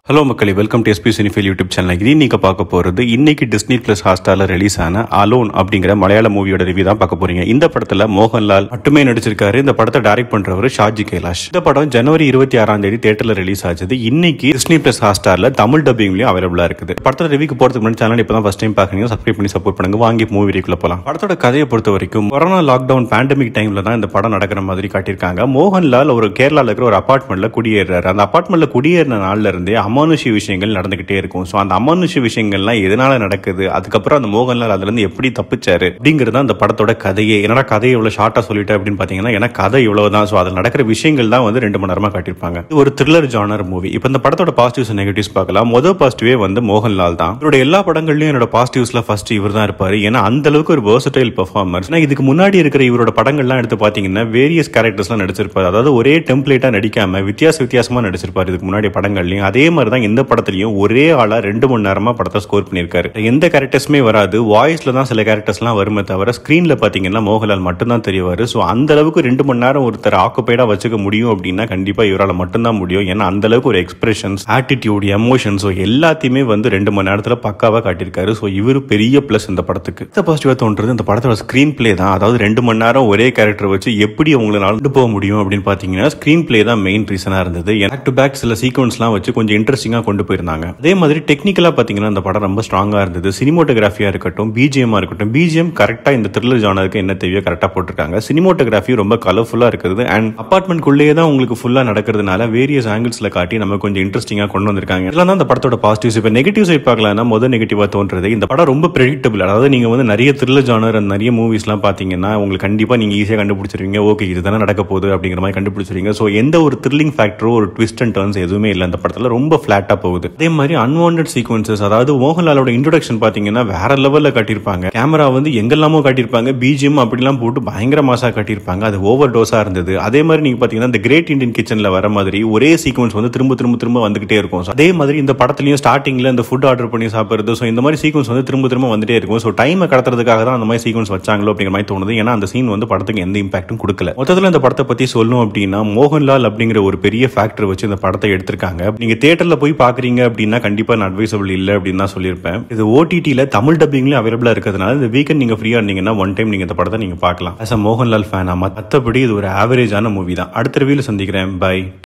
hello மக்களே welcome to SP cinephile YouTube channel இது இன்னைக்கு பார்க்க போகிறது இன்னைக்கு டிஸ்னி பிளஸ் ஹாஸ்டாரில் ரிலீஸ் ஆன அலோன் அப்படிங்கிற மலையாள மூவியோட ரிவ்யூ தான் பார்க்க போறீங்க இந்த படத்தில் மோகன்லால் மட்டுமே நடிச்சிருக்காரு இந்த படத்தை டைரக்ட் பண்றவர் ஷாஜி கைலாஷ் இந்த படம் ஜனவரி இருபத்தி ஆறாம் தேதி தேட்டரில் ரிலீஸ் ஆச்சு இன்னைக்கு டிஸ்னி பிளஸ் ஹாஸ்டாரில் தமிழ் டப்பிங்லயும் அவைலபிளா இருக்குது படத்தோட ரிவ்யூக்கு போறதுக்கு முன்னாடி சேனல் இப்போ தான் ஃபர்ஸ்ட் டைம் பார்க்குறீங்க சப்ஸ்கிரைப் பண்ணி சப்போர்ட் பண்ணுங்க வாங்கி மூவி ரிவ்யூக்குள்ள போகலாம் படத்தோட கதையை பொறுத்த வரைக்கும் கொரோனா லாக்டவுன் பேண்டமிக் டைம்ல தான் இந்த படம் நடக்கிற மாதிரி காட்டியிருக்காங்க மோகன்லால் ஒரு கேரளால இருக்கிற ஒரு அபார்ட்மெண்ட்ல குடியேறாரு அந்த அபார்ட்மெண்ட்ல குடியேறின நாள்ல இருந்தே அமானுஷ்ய விஷயங்கள் நடந்துகிட்டே இருக்கும் ஸோ அந்த அமானுஷ்ய விஷயங்கள்லாம் எதனால நடக்குது அதுக்கப்புறம் அந்த மோகன்லால் அதுல இருந்து எப்படி தப்பிச்சாரு அப்படிங்கிறது அந்த படத்தோட கதையே என்னடா கதையை இவ்வளவு ஷார்ட்டா சொல்லிட்டு அப்படின்னு பாத்தீங்கன்னா ஏன்னா கதை இவ்வளவுதான் ஸோ அதில் நடக்கிற விஷயங்கள் தான் வந்து ரெண்டு மணி நேரமா காட்டியிருப்பாங்க இது ஒரு த்ரில்லர் ஜானர் மூவி இப்போ இந்த படத்தோட பாசிட்டிவ்ஸ் நெகட்டிவ்ஸ் பார்க்கலாம் முதல் பாசிட்டிவே வந்து மோகன்லால் தான் இவரோட எல்லா படங்கள்லயும் என்னோட பாசிட்டிவ்ஸ்ல ஃபர்ஸ்ட் இவர் தான் இருப்பாரு ஏன்னா அந்த அளவுக்கு ஒரு versatile பெர்ஃபார்மர் ஏன்னா இதுக்கு முன்னாடி இருக்கிற இவரோட படங்கள்லாம் எடுத்து பாத்தீங்கன்னா வேரியஸ் கேரக்டர்ஸ்லாம் நடிச்சிருப்பாரு அதாவது ஒரே டெம்ப்ளேட்டா நடிக்காம வித்தியாச வித்தியாசமா நடிச்சிருப்பாரு இதுக்கு முன்னாடி படங்கள்லயும் அதே மாதிரி தான் இந்த படத்துலயும் ஒரே ஆளா ரெண்டு மணி நேரமா படத்தை ஸ்கோர் பண்ணியிருக்காரு எந்த கேரக்டர்ஸுமே வராது வாய்ஸ்ல தான் சில கேரக்டர்ஸ்லாம் வருமே தவிர ஸ்கிரீன்ல பாத்தீங்கன்னா மோகன்லால் மட்டும்தான் தெரியவாரு ஸோ அந்த அளவுக்கு ரெண்டு மணி நேரம் ஒருத்தர் ஆக்குப்பைடா வச்சுக்க முடியும் அப்படின்னா கண்டிப்பா இவரால் மட்டும்தான் முடியும் ஏன்னா அந்த அளவுக்கு ஒரு எக்ஸ்பிரஷன்ஸ் ஆட்டிடியூட் எமோஷன்ஸ் எல்லாத்தையுமே வந்து ரெண்டு மணி நேரத்துல பக்காவா காட்டியிருக்காரு ஸோ இவர் பெரிய பிளஸ் இந்த படத்துக்கு இந்த பாசிட்டிவா தோன்றது இந்த படத்தோட ஸ்கிரீன் பிளே தான் அதாவது ரெண்டு மணி நேரம் ஒரே கேரக்டர் வச்சு எப்படி அவங்களால கொண்டு போக முடியும் அப்படின்னு பாத்தீங்கன்னா ஸ்கிரீன் பிளே தான் மெயின் ரீசனா இருந்தது பேக் டு பேக் சில சீக்வன்ஸ்லாம் வச்சு கொஞ்சம் இன்ட்ரெஸ்டிங்கா கொண்டு போயிருந்தாங்க அதே மாதிரி டெக்னிக்கலா பாத்தீங்கன்னா இந்த படம் ரொம்ப ஸ்ட்ராங்கா இருந்தது சினிமோட்டோகிராஃபியா இருக்கட்டும் பிஜிஎம்மா இருக்கட்டும் பிஜிஎம் கரெக்டா இந்த த்ரில்லர் ஜானருக்கு என்ன தேவையோ கரெக்டா போட்டிருக்காங்க சினிமோட்டோகிராஃபி ரொம்ப கலர்ஃபுல்லா இருக்குது அண்ட் அப்பார்ட்மெண்ட்குள்ளேயே தான் உங்களுக்கு ஃபுல்லா நடக்கிறதுனால வேரியஸ் ஆங்கிள்ஸ்ல காட்டி நம்ம கொஞ்சம் இன்ட்ரெஸ்டிங்கா கொண்டு வந்திருக்காங்க இதெல்லாம் தான் இந்த படத்தோட பாசிட்டிவ்ஸ் இப்போ நெகட்டிவ் சைட் பார்க்கலாம்னா முதல் நெகட்டிவா தோன்றது இந்த படம் ரொம்ப ப்ரெடிக்டபிள் அதாவது நீங்க வந்து நிறைய த்ரில்லர் ஜானர் நிறைய மூவிஸ்லாம் பாத்தீங்கன்னா உங்களுக்கு கண்டிப்பா நீங்க ஈஸியா கண்டுபிடிச்சிருவீங்க ஓகே இதுதானே நடக்க போகுது அப்படிங்கிற மாதிரி கண்டுபிடிச்சிருவீங்க ஸோ எந்த ஒரு த்ரில்லிங் ஃபேக்டரோ ஒரு ட்விஸ்ட் அண்ட் டர்ன்ஸ் எதுவுமே இல்லை அந்த படத்துல ரொம்ப ஃபிளாட்டா போகுது அதே மாதிரி அன்வான்ட் சீக்வன்சஸ் அதாவது மோகன்லாலோட இன்ட்ரோடக்ஷன் பாத்தீங்கன்னா வேற லெவல்ல காட்டியிருப்பாங்க கேமரா வந்து எங்கெல்லாமோ காட்டியிருப்பாங்க பிஜிஎம் அப்படிலாம் போட்டு பயங்கர மாசா காட்டியிருப்பாங்க அது ஓவர் டோஸா இருந்தது அதே மாதிரி நீங்க பாத்தீங்கன்னா இந்த கிரேட் இந்தியன் கிச்சன்ல வர மாதிரி ஒரே சீக்வன்ஸ் வந்து திரும்ப திரும்ப திரும்ப வந்துகிட்டே இருக்கும் So, அதே மாதிரி இந்த படத்துலயும் ஸ்டார்டிங்ல இந்த ஃபுட் ஆர்டர் பண்ணி சாப்பிடுறது ஸோ இந்த மாதிரி சீக்வன்ஸ் வந்து திரும்ப திரும்ப வந்துட்டே இருக்கும் ஸோ டைமை கடத்துறதுக்காக தான் அந்த மாதிரி சீக்வன்ஸ் வச்சாங்களோ அப்படிங்கிற மாதிரி தோணுது ஏன்னா அந்த சீன் வந்து படத்துக்கு எந்த இம்பாக்டும் கொடுக்கல மொத்தத்தில் இந்த படத்தை பத்தி சொல்லணும் அப்படின்னா மோகன்லால் அப்படிங்கிற ஒரு பெரிய ஃபேக்டர் வச்சு இந்த படத்தை எடுத்திருக்காங்க நீங்க தேட்டர்ல போய் பாக்குறீங்க அப்படின்னா கண்டிப்பா நான் அட்வைசபிள் இல்லை அப்படின்னு தான் சொல்லியிருப்பேன் இது ஓடிடியில் தமிழ் டப்பிங்லேயும் அவைலபிளா இருக்கிறதுனால இந்த வீக்கெண்ட் நீங்க ஃப்ரீயா இருந்தீங்கன்னா ஒன் டைம் நீங்க இந்த படத்தை நீங்க பார்க்கலாம் அஸ் அ மோகன்லால் ஃபேனா மற்றபடி இது ஒரு ஆவரேஜான மூவி தான் அடுத்த ரிவியூல சந்திக்கிறேன் பை